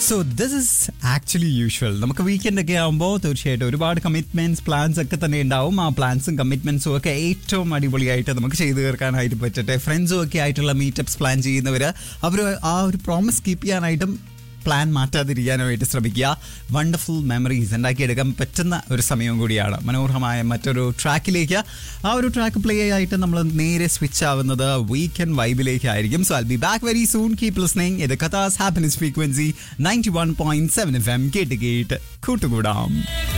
so this is actually usual നമുക്ക് weekend ഒക്കെ ആകുമ്പോൾ തീർച്ചയായിട്ടും ഒരുപാട് കമ്മിറ്റ്മെന്റ്സ് പ്ലാൻസ് ഒക്കെ തന്നെ ഉണ്ടാവും ആ പ്ലാൻസും കമ്മിറ്റ്മെന്റ്സും ഒക്കെ ഏറ്റവും അടിപൊളിയായിട്ട് നമുക്ക് ചെയ്തു തീർക്കാനായിട്ട് പറ്റട്ടെ ഫ്രണ്ട്സും ഒക്കെ ആയിട്ടുള്ള മീറ്റപ്സ് പ്ലാൻ ചെയ്യുന്നവർ അവർ ആ ഒരു പ്രോമിസ് കീപ്പ് ചെയ്യാനായിട്ടും പ്ലാൻ മാറ്റാതിരിക്കാനായിട്ട് ശ്രമിക്കുക വണ്ടർഫുൾ മെമ്മറീസ് ഉണ്ടാക്കിയെടുക്കാൻ പറ്റുന്ന ഒരു സമയം കൂടിയാണ് മനോഹരമായ മറ്റൊരു ട്രാക്കിലേക്ക് ആ ഒരു ട്രാക്ക് പ്ലേ ആയിട്ട് നമ്മൾ നേരെ സ്വിച്ച് ആവുന്നത് വീക്കെൻഡ് വൈബിലേക്കായിരിക്കും so I be back very soon keep listening ഇത് കഥാസ് happiness frequency ninety one point seven F M കേട്ട് കേട്ട് കൂട്ടുകൂടാം